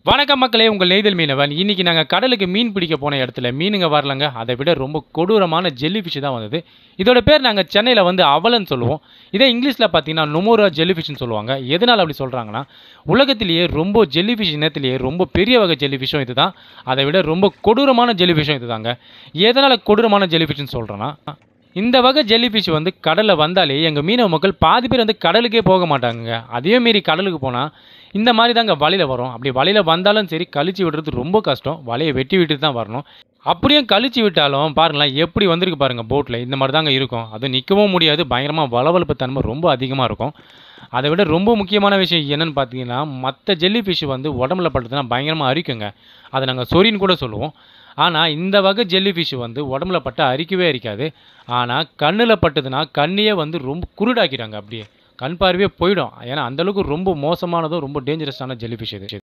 வணக்கம் மக்களே உங்கள் நெய்தல் மீனவன் இன்னைக்கு நாங்கள் கடலுக்கு மீன் பிடிக்க போன இடத்துல மீனுங்க வரலங்க அதை விட ரொம்ப கொடூரமான ஜெல்லி ஃபிஷ் தான் வந்தது இதோட பேர் நாங்கள் சென்னையில் வந்து அவலன்னு சொல்லுவோம் இதே இங்கிலீஷில் பார்த்தீங்கன்னா நொமோரா ஜெல்லி ஃபிஷ்னு சொல்லுவாங்க எதனால் அப்படி சொல்கிறாங்கன்னா உலகத்திலேயே ரொம்ப ஜெல்லி ஃபிஷ் இனத்திலேயே ரொம்ப பெரிய வகை ஜெல்லி ஃபிஷ்ஷும் இதுதான் அதை விட ரொம்ப கொடூரமான ஜெல்லி ஃபிஷ்ஷும் இதுதாங்க எதனால் கொடூரமான ஜெல்லி ஃபிஷ்னு சொல்கிறேன்னா இந்த வகை ஜெல்லி ஃபிஷ் வந்து கடலில் வந்தாலே எங்கள் மீனவ மக்கள் பாதி பேர் வந்து கடலுக்கே போக மாட்டாங்க அதே மாரி கடலுக்கு போனால் இந்த மாதிரி தாங்க வலையில் வரும் அப்படி வலையில் வந்தாலும் சரி கழிச்சு விடுறது ரொம்ப கஷ்டம் வலையை வெட்டி விட்டு தான் வரணும் அப்படியே கழிச்சு விட்டாலும் பாருங்களேன் எப்படி வந்திருக்கு பாருங்கள் போட்டில் இந்த மாதிரி தாங்க இருக்கும் அது நிற்கவும் முடியாது பயங்கரமாக வளவளப்பு தன்மை ரொம்ப அதிகமாக இருக்கும் அதை விட ரொம்ப முக்கியமான விஷயம் என்னன்னு பார்த்தீங்கன்னா மற்ற ஜெல்லி ஃபிஷ் வந்து உடம்புல பட்டதுன்னா பயங்கரமாக அரிக்குங்க அதை நாங்கள் சொரின்னு கூட சொல்லுவோம் ஆனால் இந்த வகை ஜெல்லி ஃபிஷ் வந்து உடம்புல பட்டு அரிக்கவே அரிக்காது ஆனால் கண்ணில் பட்டதுன்னா கண்ணையே வந்து ரொம்ப குருடாக்கிட்டாங்க அப்படியே கண் பார்வையே போயிடும் ஏன்னா அந்தளவுக்கு ரொம்ப மோசமானதும் ரொம்ப டேஞ்சரஸான ஜெல்லி ஃபிஷ் இது